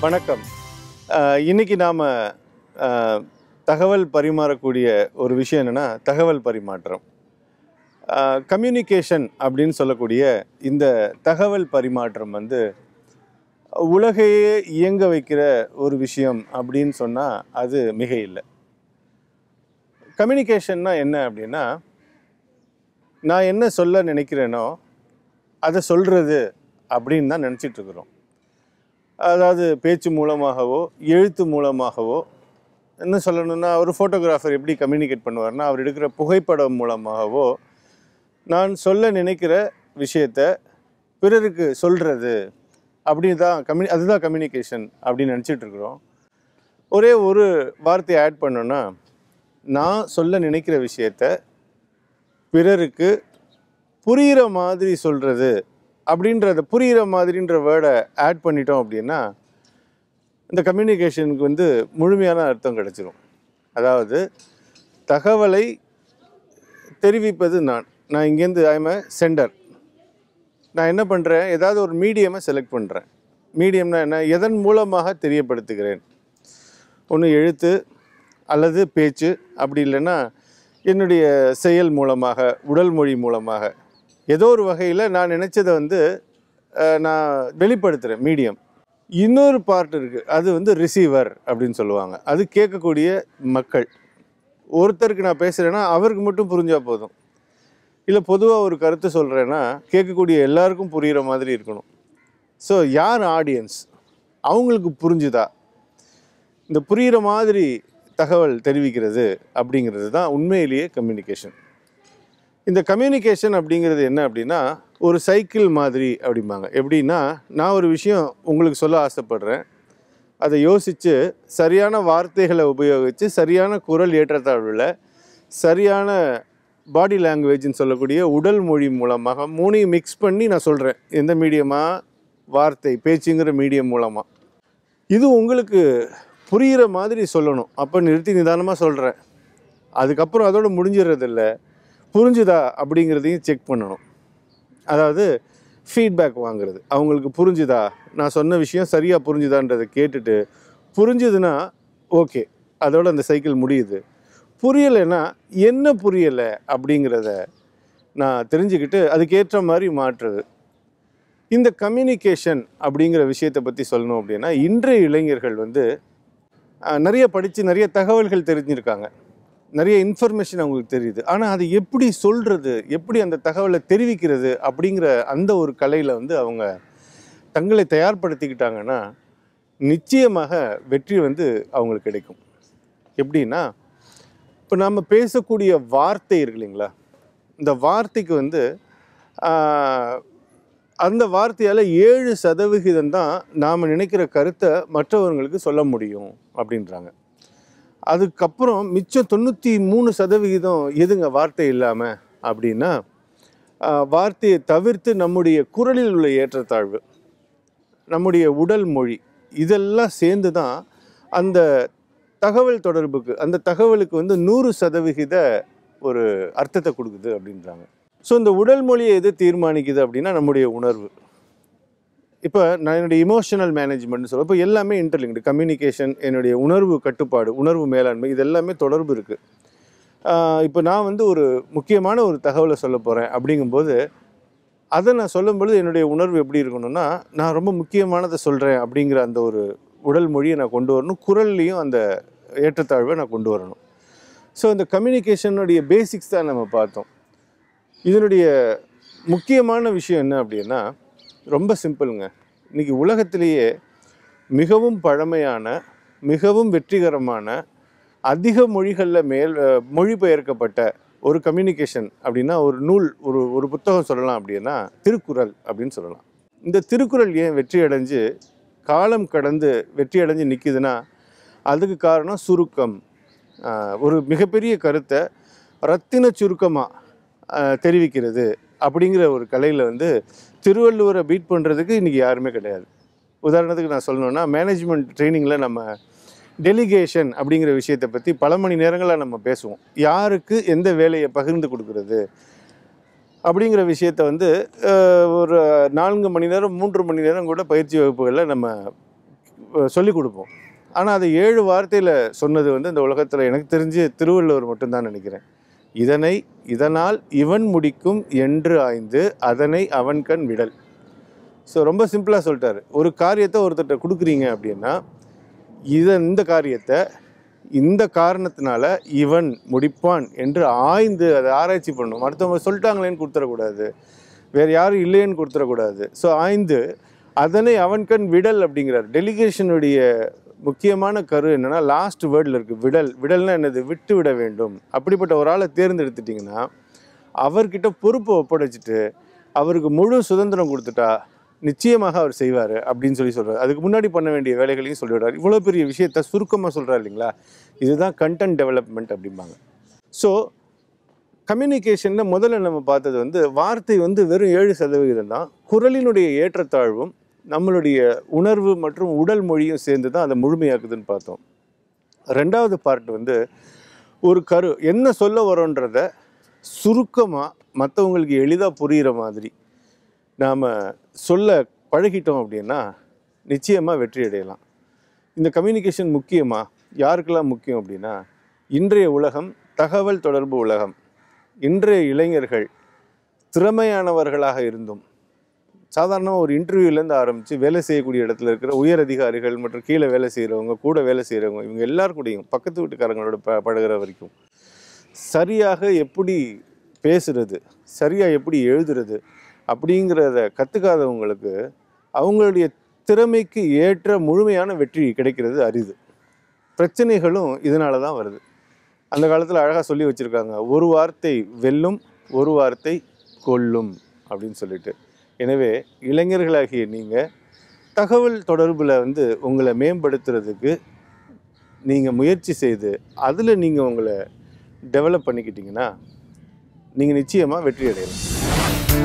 வணக்கம் அஹ், இன்னைக்கு நாம் தகவல் பரிமாறக்கூடிய ஒரு விஷயம் என்னென்னா தகவல் பரிமாற்றம் கம்யூனிகேஷன் அப்படின்னு சொல்லக்கூடிய இந்த தகவல் பரிமாற்றம் வந்து உலகையே இயங்க வைக்கிற ஒரு விஷயம் அப்படின்னு சொன்னால் அது மிக இல்லை கம்யூனிகேஷன்னா என்ன அப்படின்னா நான் என்ன சொல்ல நினைக்கிறேனோ அதை சொல்கிறது அப்படின்னு தான் நினச்சிட்டு இருக்கிறோம் அதாவது பேச்சு மூலமாகவோ எழுத்து மூலமாகவோ என்ன சொல்லணும்னா ஒரு ஃபோட்டோகிராஃபர் எப்படி கம்யூனிகேட் பண்ணுவார்னா அவர் எடுக்கிற புகைப்படம் மூலமாகவோ நான் சொல்ல நினைக்கிற விஷயத்த பிறருக்கு சொல்கிறது அப்படி தான் கம்யூனி அதுதான் கம்யூனிகேஷன் அப்படின்னு நினச்சிட்டு இருக்கிறோம் ஒரே ஒரு வார்த்தையை ஆட் பண்ணோன்னா நான் சொல்ல நினைக்கிற விஷயத்த பிறருக்கு புரிகிற மாதிரி சொல்கிறது அப்படின்றத புரிகிற மாதிரின்ற வேர்டை ஆட் பண்ணிட்டோம் அப்படின்னா இந்த கம்யூனிகேஷனுக்கு வந்து முழுமையான அர்த்தம் கிடச்சிரும் அதாவது தகவலை தெரிவிப்பது நான் நான் இங்கேருந்து ஐம் அ சென்டர் நான் என்ன பண்ணுறேன் ஏதாவது ஒரு மீடியமை செலக்ட் பண்ணுறேன் மீடியம்னா என்ன எதன் மூலமாக தெரியப்படுத்துகிறேன் ஒன்று எழுத்து அல்லது பேச்சு அப்படி இல்லைன்னா என்னுடைய செயல் மூலமாக உடல் மொழி மூலமாக ஏதோ ஒரு வகையில் நான் நினச்சதை வந்து அஹ், நான் வெளிப்படுத்துகிறேன் மீடியம் இன்னொரு பார்ட் இருக்குது அது வந்து ரிசீவர் அப்படின்னு சொல்லுவாங்க அது கேட்கக்கூடிய மக்கள் ஒருத்தருக்கு நான் பேசுகிறேன்னா அவருக்கு மட்டும் புரிஞ்சால் போதும் இல்லை பொதுவாக ஒரு கருத்து சொல்கிறேன்னா கேட்கக்கூடிய எல்லாருக்கும் புரிகிற மாதிரி இருக்கணும் ஸோ யார் ஆடியன்ஸ் அவங்களுக்கு புரிஞ்சுதா இந்த புரிகிற மாதிரி தகவல் தெரிவிக்கிறது அப்படிங்கிறது தான் உண்மையிலேயே கம்யூனிகேஷன் இந்த கம்யூனிகேஷன் அப்படிங்கிறது என்ன அப்படின்னா ஒரு சைக்கிள் மாதிரி அப்படிம்பாங்க எப்படின்னா நான் ஒரு விஷயம் உங்களுக்கு சொல்ல ஆசைப்படுறேன் அதை யோசித்து சரியான வார்த்தைகளை உபயோகித்து சரியான குரல் ஏற்றத்தாழ்வில் சரியான பாடி லாங்குவேஜ்னு சொல்லக்கூடிய உடல் மொழி மூலமாக மூணையும் மிக்ஸ் பண்ணி நான் சொல்கிறேன் எந்த மீடியமாக வார்த்தை பேச்சுங்கிற மீடியம் மூலமாக இது உங்களுக்கு புரிகிற மாதிரி சொல்லணும் அப்போ நிறுத்தி நிதானமாக சொல்கிறேன் அதுக்கப்புறம் அதோட முடிஞ்சிடுறதில்ல புரிஞ்சுதா அப்படிங்கிறதையும் செக் பண்ணணும் அதாவது ஃபீட்பேக் வாங்குறது அவங்களுக்கு புரிஞ்சுதா நான் சொன்ன விஷயம் சரியாக புரிஞ்சுதான்றதை கேட்டுட்டு புரிஞ்சுதுன்னா ஓகே அதோட அந்த சைக்கிள் முடியுது புரியலைன்னா என்ன புரியலை அப்படிங்கிறத நான் தெரிஞ்சுக்கிட்டு அதுக்கேற்ற மாதிரி மாற்றுறது இந்த கம்யூனிகேஷன் அப்படிங்கிற விஷயத்தை பற்றி சொல்லணும் அப்படின்னா இன்றைய இளைஞர்கள் வந்து அஹ், நிறைய படித்து நிறைய தகவல்கள் தெரிஞ்சிருக்காங்க நிறைய இன்ஃபர்மேஷன் அவங்களுக்கு தெரியுது ஆனால் அதை எப்படி சொல்கிறது எப்படி அந்த தகவலை தெரிவிக்கிறது அப்படிங்கிற அந்த ஒரு கலையில் வந்து அவங்க தங்களை தயார்படுத்திக்கிட்டாங்கன்னா நிச்சயமாக வெற்றி வந்து அவங்களுக்கு கிடைக்கும் எப்படின்னா இப்போ நம்ம பேசக்கூடிய வார்த்தை இருக்கு இல்லைங்களா இந்த வார்த்தைக்கு வந்து ஆஹ், அந்த வார்த்தையால் ஏழு சதவிகிதம் தான் நாம் நினைக்கிற கருத்தை மற்றவங்களுக்கு சொல்ல முடியும் அப்படின்றாங்க அதுக்கப்புறம் மிச்சம் தொண்ணூற்றி மூணு சதவிகிதம் எதுங்க வார்த்தை இல்லாமல் அப்படின்னா ஆஹ், வார்த்தையை தவிர்த்து நம்முடைய குரலில் உள்ள ஏற்றத்தாழ்வு நம்முடைய உடல் மொழி இதெல்லாம் சேர்ந்து தான் அந்த தகவல் தொடர்புக்கு அந்த தகவலுக்கு வந்து நூறு சதவிகித ஒரு அர்த்தத்தை கொடுக்குது அப்படின்றாங்க ஸோ இந்த உடல் மொழியை எது தீர்மானிக்குது அப்படின்னா நம்முடைய உணர்வு இப்போ நான் என்னுடைய இமோஷனல் மேனேஜ்மெண்ட்னு சொல்ல இப்போ எல்லாமே இன்டர்லிங்க்டு கம்யூனிகேஷன் என்னுடைய உணர்வு கட்டுப்பாடு உணர்வு மேலாண்மை இது எல்லாமே தொடர்பு இருக்குது இப்போ நான் வந்து ஒரு முக்கியமான ஒரு தகவலை சொல்ல போகிறேன் அப்படிங்கும்போது அதை நான் சொல்லும் பொழுது என்னுடைய உணர்வு எப்படி இருக்கணும்னா நான் ரொம்ப முக்கியமானதை சொல்கிறேன் அப்படிங்கிற அந்த ஒரு உடல் மொழியை நான் கொண்டு வரணும் குரல்லையும் அந்த ஏற்றத்தாழ்வை நான் கொண்டு வரணும் ஸோ இந்த கம்யூனிகேஷனுடைய பேசிக்ஸ் தான் நம்ம பார்த்தோம் இதனுடைய முக்கியமான விஷயம் என்ன அப்படின்னா ரொம்ப சிம்பிளுங்க இன்றைக்கி உலகத்திலேயே மிகவும் பழமையான மிகவும் வெற்றிகரமான அதிக மொழிகளில் மேல் அஹ், மொழிபெயர்க்கப்பட்ட ஒரு கம்யூனிகேஷன் அப்படின்னா ஒரு நூல் ஒரு ஒரு புத்தகம் சொல்லலாம் அப்படின்னா திருக்குறள் அப்படின்னு சொல்லலாம் இந்த திருக்குறள் ஏன் வெற்றி அடைஞ்சு காலம் கடந்து வெற்றி அடைஞ்சு நிற்கிதுன்னா அதுக்கு காரணம் சுருக்கம் ஆஹ், ஒரு மிகப்பெரிய கருத்தை ரத்தின சுருக்கமாக தெரிவிக்கிறது அப்படிங்கிற ஒரு கலையில் வந்து திருவள்ளுவரை பீட் பண்ணுறதுக்கு இன்றைக்கி யாருமே கிடையாது உதாரணத்துக்கு நான் சொல்லணும்னா மேனேஜ்மெண்ட் ட்ரைனிங்கில் நம்ம டெலிகேஷன் அப்படிங்கிற விஷயத்தை பற்றி பல மணி நேரங்களாக நம்ம பேசுவோம் யாருக்கு எந்த வேலையை பகிர்ந்து கொடுக்கறது அப்படிங்கிற விஷயத்த வந்து அஹ், ஒரு நான்கு மணி நேரம் மூன்று மணி நேரம் கூட பயிற்சி வகுப்புகளில் நம்ம சொல்லிக் கொடுப்போம் ஆனால் அதை ஏழு வார்த்தையில் சொன்னது வந்து இந்த உலகத்தில் எனக்கு தெரிஞ்சு திருவள்ளுவர் மட்டும்தான் நினைக்கிறேன் இதனை இதனால் இவன் முடிக்கும் என்று ஆய்ந்து அதனை அவன் கண் விடல் ஸோ ரொம்ப சிம்பிளாக சொல்லிட்டாரு ஒரு காரியத்தை ஒருத்தர்கிட்ட கொடுக்குறீங்க அப்படின்னா இதன் இந்த காரியத்தை இந்த காரணத்தினால இவன் முடிப்பான் என்று ஆய்ந்து அதை ஆராய்ச்சி பண்ணணும் அடுத்தவங்க சொல்லிட்டாங்களேன்னு கொடுத்துடக்கூடாது வேறு யாரும் இல்லைன்னு கொடுத்துடக்கூடாது ஸோ ஆய்ந்து அதனை அவன் கண் விடல் அப்படிங்கிறார் டெலிகேஷனுடைய முக்கியமான கரு என்னன்னா லாஸ்ட் வேர்டில் இருக்குது விடல் விடல்னா என்னது விட்டு விட வேண்டும் அப்படிப்பட்ட ஒரு ஆளை தேர்ந்தெடுத்துட்டிங்கன்னா அவர்கிட்ட பொறுப்பை ஒப்படைச்சிட்டு அவருக்கு முழு சுதந்திரம் கொடுத்துட்டா நிச்சயமாக அவர் செய்வார் அப்படின்னு சொல்லி சொல்கிறார் அதுக்கு முன்னாடி பண்ண வேண்டிய வேலைகளையும் சொல்லிவிடுறார் இவ்வளோ பெரிய விஷயத்த சுருக்கமாக சொல்கிறார் இல்லைங்களா இதுதான் கண்டென்ட் டெவலப்மெண்ட் அப்படிம்பாங்க ஸோ கம்யூனிகேஷனில் முதல்ல நம்ம பார்த்தது வந்து வார்த்தை வந்து வெறும் ஏழு சதவிகிதம் தான் குரலினுடைய ஏற்றத்தாழ்வும் நம்மளுடைய உணர்வு மற்றும் உடல் மொழியும் சேர்ந்து தான் அதை முழுமையாக்குதுன்னு பார்த்தோம் ரெண்டாவது பார்ட் வந்து ஒரு கரு என்ன சொல்ல வரோன்றத சுருக்கமாக மற்றவங்களுக்கு எளிதாக புரிகிற மாதிரி நாம் சொல்ல பழகிட்டோம் அப்படின்னா நிச்சயமாக வெற்றி அடையலாம் இந்த கம்யூனிகேஷன் முக்கியமா யாருக்கெல்லாம் முக்கியம் அப்படின்னா இன்றைய உலகம் தகவல் தொடர்பு உலகம் இன்றைய இளைஞர்கள் திறமையானவர்களாக இருந்தும் சாதாரணமாக ஒரு இன்டர்வியூலேருந்து ஆரம்பித்து வேலை செய்யக்கூடிய இடத்துல இருக்கிற உயர் அதிகாரிகள் மற்றும் கீழே வேலை செய்கிறவங்க கூட வேலை செய்கிறவங்க இவங்க எல்லார் கூடயும் பக்கத்து வீட்டுக்காரங்களோட ப பழகுற வரைக்கும் சரியாக எப்படி பேசுறது சரியாக எப்படி எழுதுறது அப்படிங்கிறத கற்றுக்காதவங்களுக்கு அவங்களுடைய திறமைக்கு ஏற்ற முழுமையான வெற்றி கிடைக்கிறது அரிது பிரச்சனைகளும் இதனால தான் வருது அந்த காலத்தில் அழகாக சொல்லி வச்சுருக்காங்க ஒரு வார்த்தை வெல்லும் ஒரு வார்த்தை கொல்லும் அப்படின்னு சொல்லிட்டு எனவே இளைஞர்களாகிய நீங்கள் தகவல் தொடர்பில் வந்து உங்களை மேம்படுத்துறதுக்கு நீங்கள் முயற்சி செய்து அதில் நீங்கள் உங்களை டெவலப் பண்ணிக்கிட்டீங்கன்னா நீங்கள் நிச்சயமாக வெற்றி அடையலாம்